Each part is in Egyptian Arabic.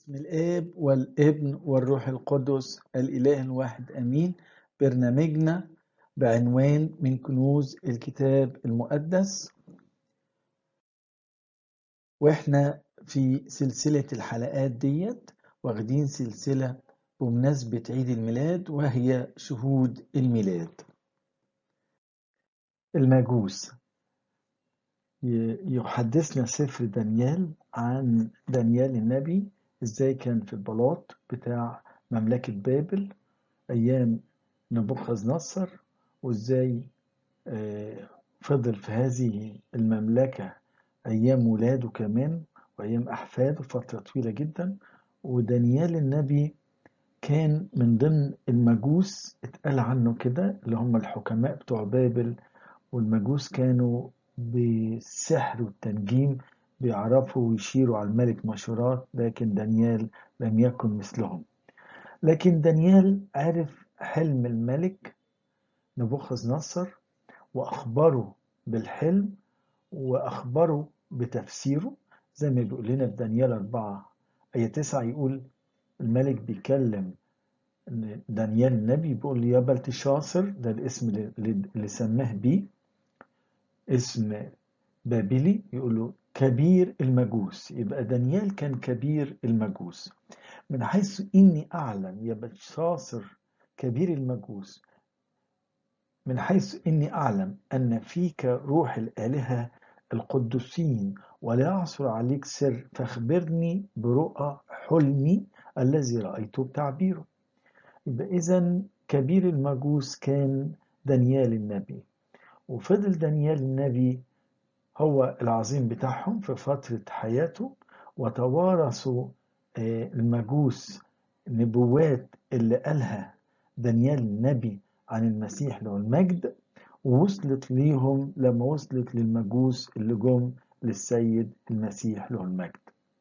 باسم الآب والابن والروح القدس الإله الواحد أمين برنامجنا بعنوان من كنوز الكتاب المقدس وإحنا في سلسلة الحلقات ديت واخدين سلسلة بمناسبة عيد الميلاد وهي شهود الميلاد المجوس يحدثنا سفر دانيال عن دانيال النبي ازاي كان في البلاط بتاع مملكة بابل ايام نبوخذ نصر وازاي فضل في هذه المملكة ايام ولاده كمان وايام احفاده فترة طويلة جدا ودانيال النبي كان من ضمن المجوس اتقال عنه كده اللي هم الحكماء بتوع بابل والمجوس كانوا بالسحر والتنجيم بيعرفوا ويشيروا على الملك مشورات لكن دانيال لم يكن مثلهم لكن دانيال عرف حلم الملك نبوخذ نصر وأخبره بالحلم وأخبره بتفسيره زي ما بيقول لنا في دانيال أربعة آية تسعة يقول الملك بيكلم دانيال النبي بيقول له يا بلتشاصر ده الاسم اللي سماه بيه اسم بابلي يقول له كبير المجوس يبقى دانيال كان كبير المجوس من حيث إني أعلم يا بلتشاصر كبير المجوس من حيث إني أعلم أن فيك روح الآلهة القدسين ولا يعصر عليك سر فاخبرني برؤى حلمي الذي رأيته بتعبيره يبقى إذا كبير المجوس كان دانيال النبي وفضل دانيال النبي هو العظيم بتاعهم في فترة حياته وتوارثوا المجوس نبوات اللي قالها دانيال النبي عن المسيح له المجد ووصلت ليهم لما وصلت للمجوس اللي جم للسيد المسيح له المجد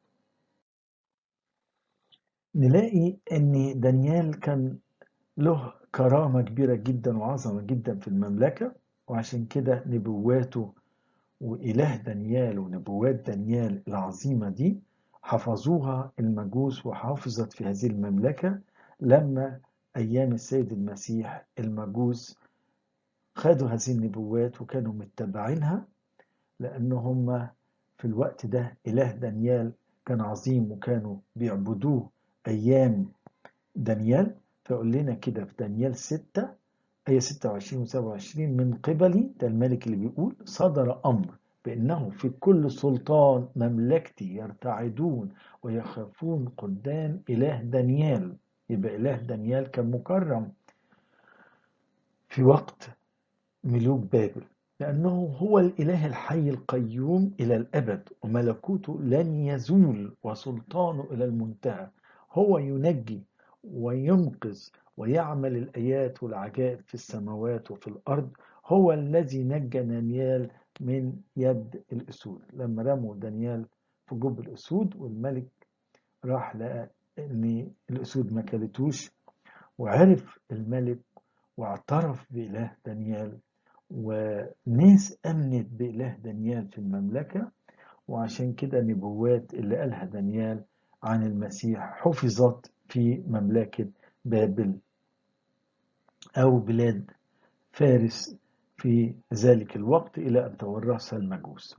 نلاقي ان دانيال كان له كرامة كبيرة جدا وعظمة جدا في المملكة وعشان كده نبواته وإله دانيال ونبوات دانيال العظيمة دي حفظوها المجوس وحافظت في هذه المملكة لما أيام السيد المسيح المجوس خدوا هذه النبوات وكانوا متبعينها لأن هم في الوقت ده إله دانيال كان عظيم وكانوا بيعبدوه أيام دانيال فيقول لنا كده في دانيال 6 آية 26 و 27 من قبلي ده الملك اللي بيقول صدر أمر بأنه في كل سلطان مملكتي يرتعدون ويخافون قدام إله دانيال يبقى إله دانيال كان مكرم في وقت ملوك بابل لأنه هو الإله الحي القيوم إلى الأبد وملكوته لن يزول وسلطانه إلى المنتهى هو ينجي وينقذ ويعمل الآيات والعجائب في السماوات وفي الأرض هو الذي نجى دانيال من يد الأسود لما رموا دانيال في جب الأسود والملك راح لقى إن الأسود ما كلتوش وعرف الملك واعترف بإله دانيال وناس أمنت بإله دانيال في المملكة وعشان كده نبوات اللي قالها دانيال عن المسيح حفظت في مملكة بابل أو بلاد فارس في ذلك الوقت إلى أن تورثها المجوس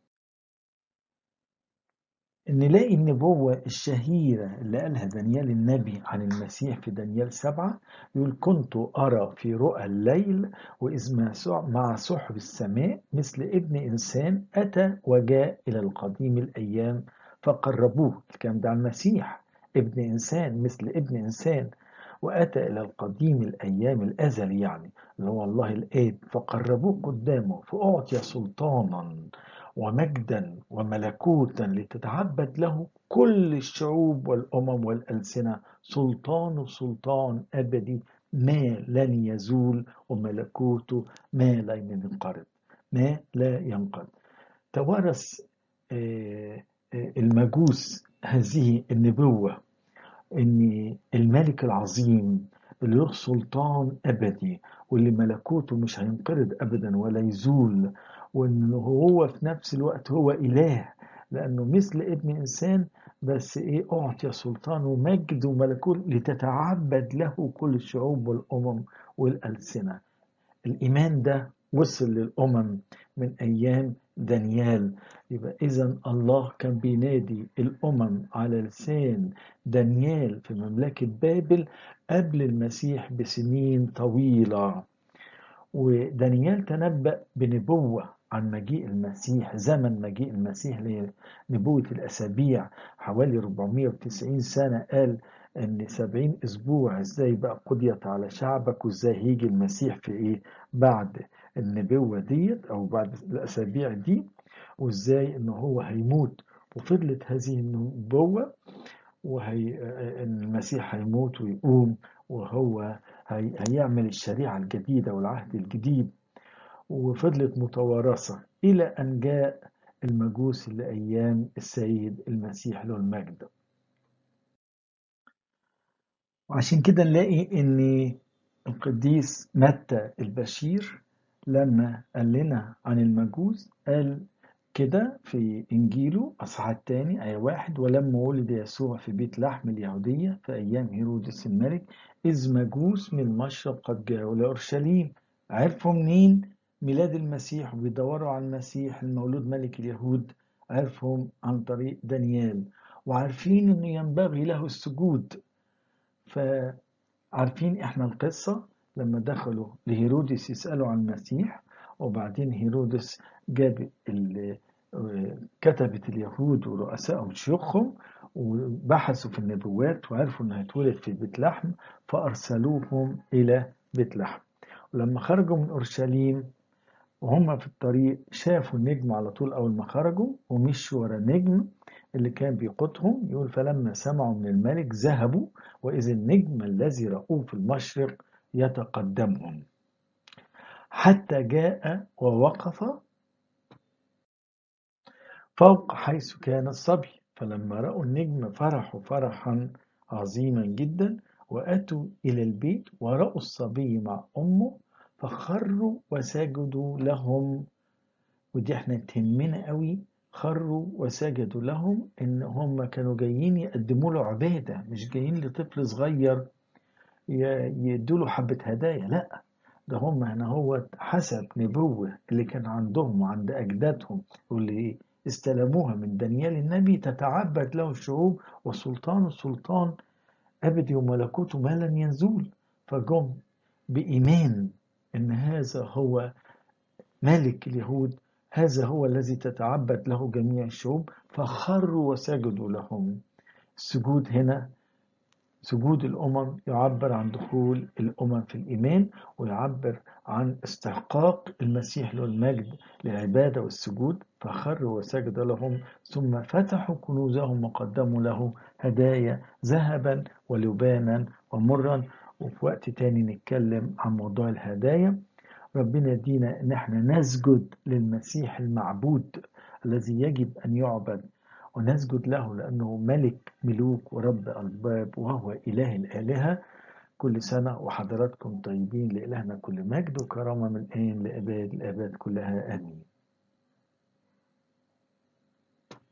نلاقي النبوة الشهيرة اللي قالها دانيال النبي عن المسيح في دانيال سبعة يقول كنت أرى في رؤى الليل وإذ مع سحب السماء مثل ابن إنسان أتى وجاء إلى القديم الأيام فقربوه الكلام ده عن المسيح ابن إنسان مثل ابن إنسان وأتى إلى القديم الأيام الأزلي يعني اللي هو الله الآب فقربوه قدامه فأعطي سلطانا ومجدا وملكوتا لتتعبد له كل الشعوب والأمم والألسنة سلطان سلطان أبدي ما لن يزول وملكوته ما لا ينقرض ما لا ينقض توارث المجوس هذه النبوة ان الملك العظيم اللي له سلطان ابدي واللي ملكوته مش هينقرض ابدا ولا يزول وانه هو في نفس الوقت هو اله لانه مثل ابن انسان بس إيه أعطي سلطان ومجد وملكوت لتتعبد له كل الشعوب والأمم والألسنة الإيمان ده وصل للأمم من أيام دانيال يبقى إذا الله كان بينادي الأمم على لسان دانيال في مملكة بابل قبل المسيح بسنين طويلة ودانيال تنبأ بنبوة عن مجيء المسيح زمن مجيء المسيح لنبوة الأسابيع حوالي 490 سنة قال ان 70 اسبوع ازاي بقى قضيت على شعبك وازاي هيجي المسيح في ايه بعد النبوة ديت او بعد الاسابيع دي وازاي ان هو هيموت وفضلت هذه النبوة وهي ان المسيح هيموت ويقوم وهو هي هيعمل الشريعة الجديدة والعهد الجديد وفضلت متوارثة إلى أن جاء المجوس لأيام السيد المسيح له المجد وعشان كده نلاقي ان القديس متى البشير لما قال لنا عن المجوس قال كده في إنجيله أصحاح الثاني آية واحد ولما ولد يسوع في بيت لحم اليهودية في أيام هيرودس الملك إذ مجوس من المشرق قد جاءوا لأورشليم عرفوا منين ميلاد المسيح وبيدوروا على المسيح المولود ملك اليهود عرفهم عن طريق دانيال وعارفين انه ينبغي له السجود فعارفين احنا القصة لما دخلوا لهيرودس يسألوا عن المسيح وبعدين هيرودس جاب كتبة اليهود ورؤسائهم شيوخهم وبحثوا في النبوات وعرفوا انه هيتولد في بيت لحم فارسلوهم الى بيت لحم ولما خرجوا من اورشليم وهم في الطريق شافوا النجم على طول اول ما خرجوا ومشوا ورا النجم اللي كان بيقودهم يقول فلما سمعوا من الملك ذهبوا وإذ النجم الذي رأوه في المشرق يتقدمهم حتى جاء ووقف فوق حيث كان الصبي فلما رأوا النجم فرحوا فرحا عظيما جدا وأتوا إلى البيت ورأوا الصبي مع أمه فخروا وسجدوا لهم ودي احنا تهمنا قوي خروا وسجدوا لهم ان هم كانوا جايين يقدموا له عباده مش جايين لطفل صغير يدوا له حبه هدايا لا ده هم هنا هو حسب نبوه اللي كان عندهم وعند اجدادهم واللي استلموها من دانيال النبي تتعبد له الشعوب وسلطان السلطان ابدي وملكوته ما لن يزول فجم بايمان ان هذا هو ملك اليهود هذا هو الذي تتعبد له جميع الشعوب فخروا وسجدوا لهم السجود هنا سجود الأمم يعبر عن دخول الأمم في الإيمان ويعبر عن استحقاق المسيح له المجد للعبادة والسجود فخروا وسجد لهم ثم فتحوا كنوزهم وقدموا له هدايا ذهبا ولبانا ومرا وفي وقت تاني نتكلم عن موضوع الهدايا ربنا يدينا ان احنا نسجد للمسيح المعبود الذي يجب ان يعبد ونسجد له لانه ملك ملوك ورب الباب وهو اله الالهه كل سنه وحضراتكم طيبين لالهنا كل مجد وكرامه من الان لاباد الاباد كلها امين